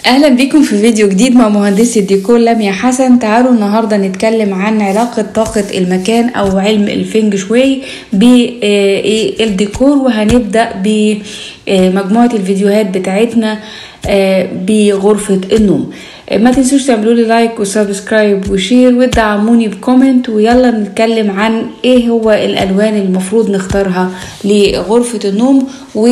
اهلا بيكم في فيديو جديد مع مهندسة ديكور لميا حسن تعالوا النهاردة نتكلم عن علاقة طاقة المكان او علم الفينج شوي بالديكور وهنبدأ بمجموعة الفيديوهات بتاعتنا بغرفة النوم ما تنسوش تعملوا لي لايك وسبسكرايب وشير وتدعموني بكومنت ويلا نتكلم عن ايه هو الالوان المفروض نختارها لغرفة النوم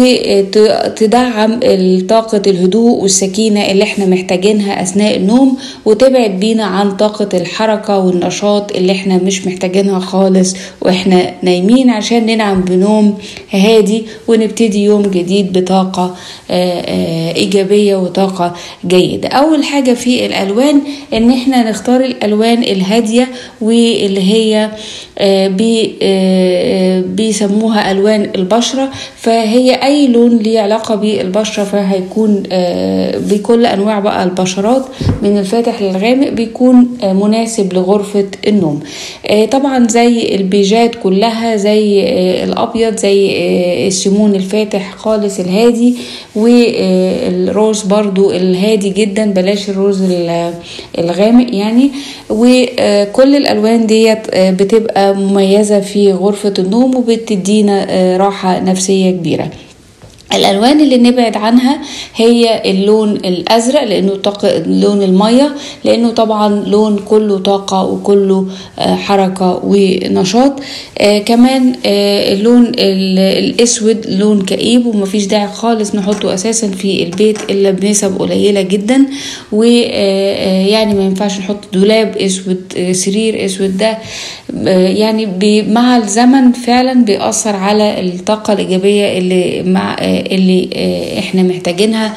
وتدعم طاقة الهدوء والسكينة اللي احنا محتاجينها اثناء النوم وتبعد بينا عن طاقة الحركة والنشاط اللي احنا مش محتاجينها خالص واحنا نايمين عشان ننعم بنوم هادي ونبتدي يوم جديد بطاقة ايجابية وطاقة جيدة اول حاجة في الالوان ان احنا نختار الالوان الهاديه واللي هي بي بيسموها الوان البشره فهي اي لون ليه علاقه بالبشره فهيكون بكل انواع بقى البشرات من الفاتح للغامق بيكون مناسب لغرفه النوم طبعا زي البيجات كلها زي الابيض زي السيمون الفاتح خالص الهادي والروز برضو الهادي جدا بلاش الروز الغامق يعني وكل الالوان ديت بتبقى مميزه في غرفه النوم وبتدينا راحه نفسيه كبيره الالوان اللي نبعد عنها هي اللون الازرق لانه طاقه لون الميه لانه طبعا لون كله طاقه وكله حركه ونشاط آه كمان آه اللون الاسود لون كئيب ومفيش داعي خالص نحطه اساسا في البيت الا بنسب قليله جدا ويعني ما ينفعش نحط دولاب اسود سرير اسود ده يعني مع الزمن فعلا بيأثر على الطاقه الايجابيه اللي مع اللي احنا محتاجينها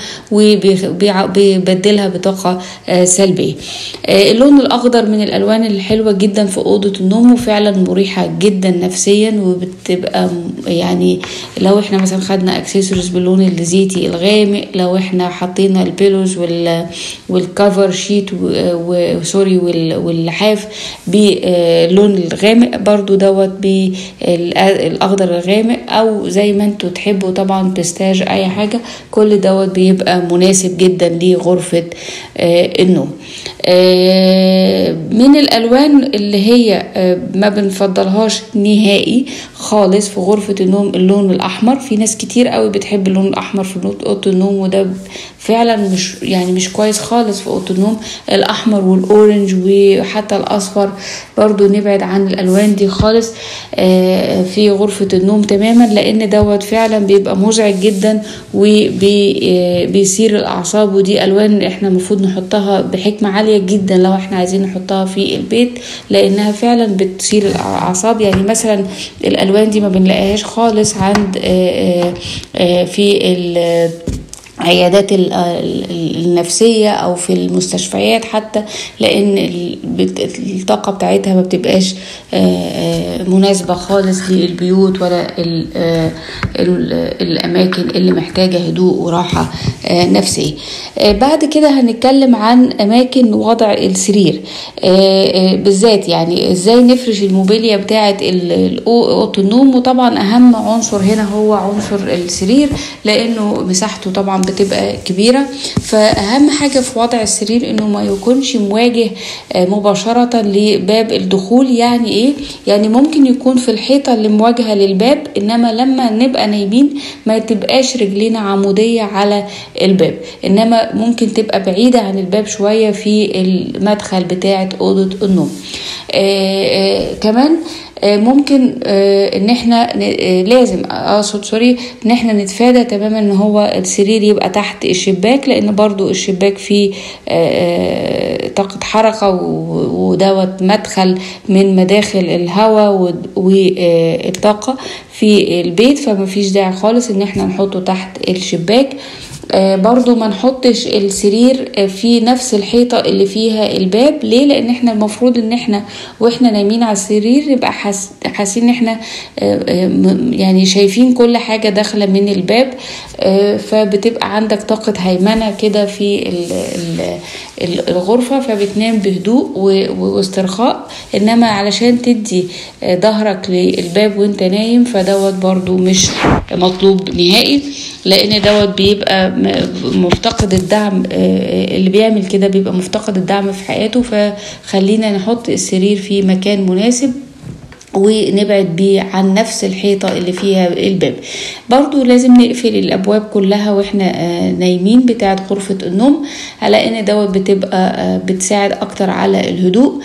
وبيبدلها بطاقة سلبية اللون الأخضر من الألوان الحلوة جدا في أوضة النوم وفعلا مريحة جدا نفسيا وبتبقى يعني لو احنا مثلا خدنا اكسسوارز باللون الزيتي الغامق لو احنا حطينا البيلوز وال والكفر شيت وسوري واللحاف باللون الغامق برضو دوت بالاخضر الغامق او زي ما انتوا تحبوا طبعا بستاج اي حاجة كل دوت بيبقى مناسب جدا لغرفة آه النوم آه من الالوان اللي هي آه ما بنفضلهاش نهائي خالص في غرفة النوم اللون الاحمر في ناس كتير قوي بتحب اللون الاحمر في اوضه النوم وده فعلا مش يعني مش كويس خالص في اوضه النوم الاحمر والاورنج وحتى الاصفر برضو نبعد عن الالوان دي خالص في غرفة النوم تماما لان دوت فعلا بيبقى مزعج جدا وبيثير الاعصاب ودي الوان احنا المفروض نحطها بحكمة عالية جدا لو احنا عايزين نحطها في البيت لانها فعلا بتثير الاعصاب يعني مثلا الالوان دي ما بنلاقيهاش خالص عند في عيادات النفسية أو في المستشفيات حتى لأن الطاقة بتاعتها ما بتبقاش مناسبة خالص للبيوت ولا الأماكن اللي محتاجة هدوء وراحة نفسية بعد كده هنتكلم عن أماكن وضع السرير بالذات يعني إزاي نفرش الموبيليا بتاعة أوضة النوم وطبعا أهم عنصر هنا هو عنصر السرير لأنه مساحته طبعا بتبقى كبيرة فأهم حاجة في وضع السرير إنه ما يكونش مواجه مباشرة لباب الدخول يعني إيه؟ يعني ممكن يكون في الحيطة اللي مواجهة للباب إنما لما نبقى نايمين ما تبقاش رجلينا عمودية على الباب إنما ممكن تبقى بعيدة عن الباب شوية في المدخل بتاعة أوضة النوم آآ آآ كمان ممكن ان احنا لازم اقصد سوري ان احنا نتفادى تماما ان هو السرير يبقى تحت الشباك لان برضو الشباك فيه طاقة حركة ودوت مدخل من مداخل الهواء والطاقة في البيت فما فيش داعي خالص ان احنا نحطه تحت الشباك آه برضو ما نحطش السرير في نفس الحيطة اللي فيها الباب ليه لان احنا المفروض ان احنا واحنا نايمين على السرير نبقى حاسين ان احنا آه يعني شايفين كل حاجة داخلة من الباب آه فبتبقى عندك طاقة هيمنة كده في ال ال الغرفة فبتنام بهدوء واسترخاء انما علشان تدي ظهرك للباب وانت نايم فدوت برضو مش مطلوب نهائي لان دوت بيبقى مفتقد الدعم اللي بيعمل كده بيبقى مفتقد الدعم في حياته فخلينا نحط السرير في مكان مناسب ونبعد بيه عن نفس الحيطة اللي فيها الباب برضو لازم نقفل الأبواب كلها وإحنا نايمين بتاعة غرفة النوم على إن دوت بتبقى بتساعد أكتر على الهدوء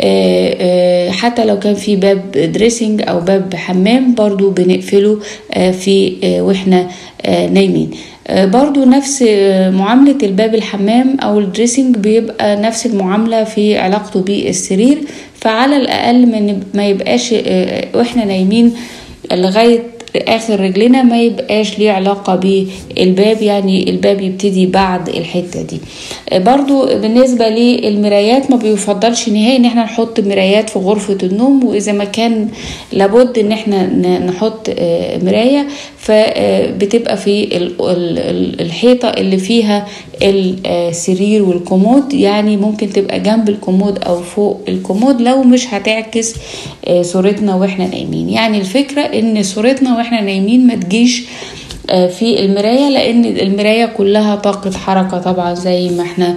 حتى لو كان في باب دريسنج أو باب حمام برضو بنقفله في وإحنا نايمين برضو نفس معاملة الباب الحمام أو الدريسنج بيبقى نفس المعاملة في علاقته بالسرير فعلى الأقل ما يبقاش وإحنا نايمين لغاية اخر رجلنا ما يبقاش ليه علاقه بالباب يعني الباب يبتدي بعد الحته دي برضو بالنسبه للمرايات ما بيفضلش نهائي ان احنا نحط مرايات في غرفه النوم واذا ما كان لابد ان احنا نحط مرايه فبتبقى في الحيطه اللي فيها السرير والكومود يعني ممكن تبقى جنب الكومود او فوق الكومود لو مش هتعكس صورتنا واحنا نايمين يعني الفكره ان صورتنا واحنا نايمين ما تجيش في المراية لأن المراية كلها طاقة حركة طبعا زي ما احنا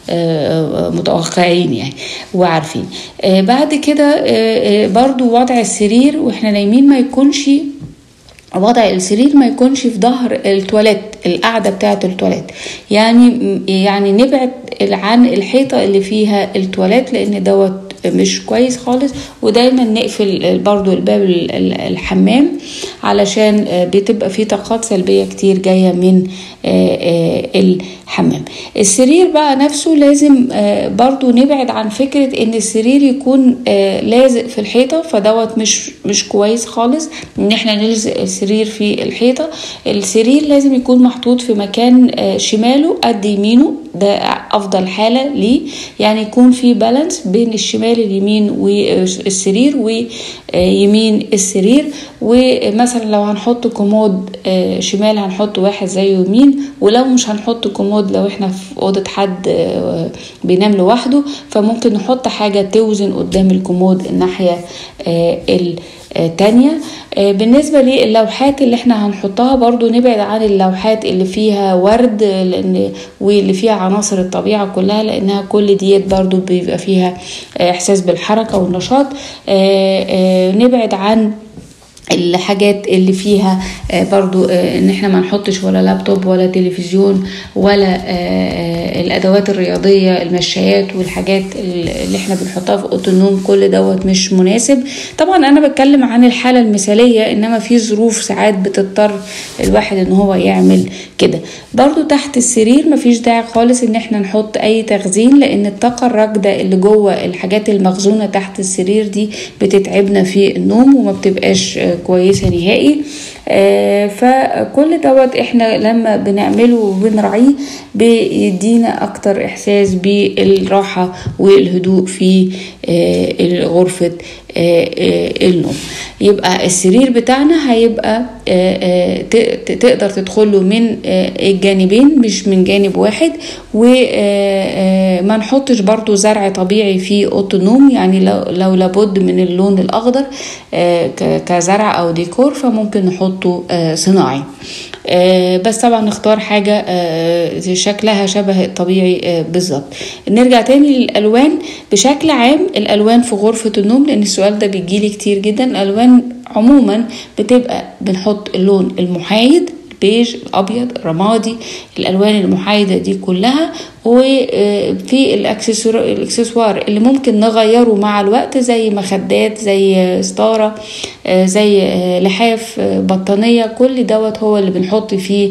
متوقعين يعني وعارفين بعد كده برضو وضع السرير واحنا نايمين ما يكونش وضع السرير ما يكونش في ظهر التواليت القاعده بتاعه التواليت يعني يعني نبعد عن الحيطه اللي فيها التواليت لان دوت مش كويس خالص ودايما نقفل برضو الباب الحمام علشان بتبقى فيه طاقات سلبية كتير جاية من الحمام السرير بقى نفسه لازم برضو نبعد عن فكرة ان السرير يكون لازق في الحيطة فدوت مش مش كويس خالص ان احنا نلزق السرير في الحيطة السرير لازم يكون محطوط في مكان شماله قد يمينه ده افضل حالة ليه يعني يكون في بالانس بين الشمال اليمين والسرير ويمين السرير ومثلا لو هنحط كومود شمال هنحط واحد زيه يمين ولو مش هنحط كومود لو احنا في اوضه حد بينام لوحده فممكن نحط حاجه توزن قدام الكومود الناحيه التانية بالنسبة للوحات اللي احنا هنحطها برضو نبعد عن اللوحات اللي فيها ورد لأن واللي فيها عناصر الطبيعة كلها لأنها كل ديت برضو بيبقى فيها إحساس بالحركة والنشاط نبعد عن الحاجات اللي فيها برضو ان احنا ما نحطش ولا لابتوب ولا تلفزيون ولا الادوات الرياضيه المشايات والحاجات اللي احنا بنحطها في اوضه النوم كل دوت مش مناسب طبعا انا بتكلم عن الحاله المثاليه انما في ظروف ساعات بتضطر الواحد ان هو يعمل كده برضو تحت السرير مفيش داعي خالص ان احنا نحط اي تخزين لان الطاقه الراكده اللي جوه الحاجات المخزونه تحت السرير دي بتتعبنا في النوم وما بتبقاش كويسه نهائي آه فكل دوت احنا لما بنعمله وبنراعيه بيدينا اكتر احساس بالراحه والهدوء في آه غرفه آه النوم يبقى السرير بتاعنا هيبقى تقدر تدخله من الجانبين مش من جانب واحد وما نحطش برضو زرع طبيعي في اوضه النوم يعني لو, لو لابد من اللون الاخضر كزرع او ديكور فممكن نحطه صناعي بس طبعا نختار حاجة شكلها شبه الطبيعي بالظبط نرجع تاني للألوان بشكل عام الألوان في غرفة النوم لأن السؤال ده بيجيلي كتير جدا الألوان عموما بتبقى بنحط اللون المحايد البيج الابيض الرمادي الالوان المحايده دي كلها وفي الاكسسوار اللي ممكن نغيره مع الوقت زي مخدات زي ستاره زي لحاف بطانيه كل دوت هو اللي بنحط فيه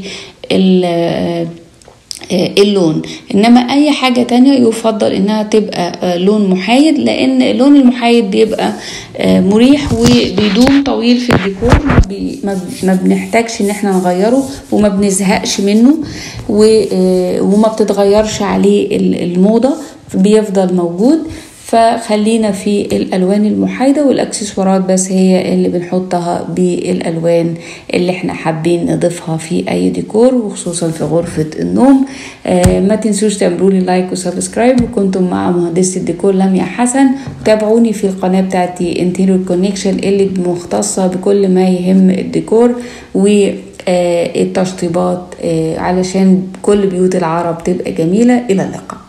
اللون انما اي حاجة تانية يفضل انها تبقى لون محايد لان اللون المحايد بيبقى مريح وبيدوم طويل في الديكور ما بنحتاجش ان احنا نغيره وما بنزهقش منه وما بتتغيرش عليه الموضة بيفضل موجود فخلينا في الالوان المحايده والاكسسوارات بس هي اللي بنحطها بالالوان اللي احنا حابين نضيفها في اي ديكور وخصوصا في غرفه النوم آه ما تنسوش تعملوا لي لايك وسبسكرايب وكنتم مع مهندسه الديكور لميا حسن وتابعوني في القناه بتاعتي انتيريور كونكشن اللي مختصه بكل ما يهم الديكور و التشطيبات علشان كل بيوت العرب تبقى جميلة إلى اللقاء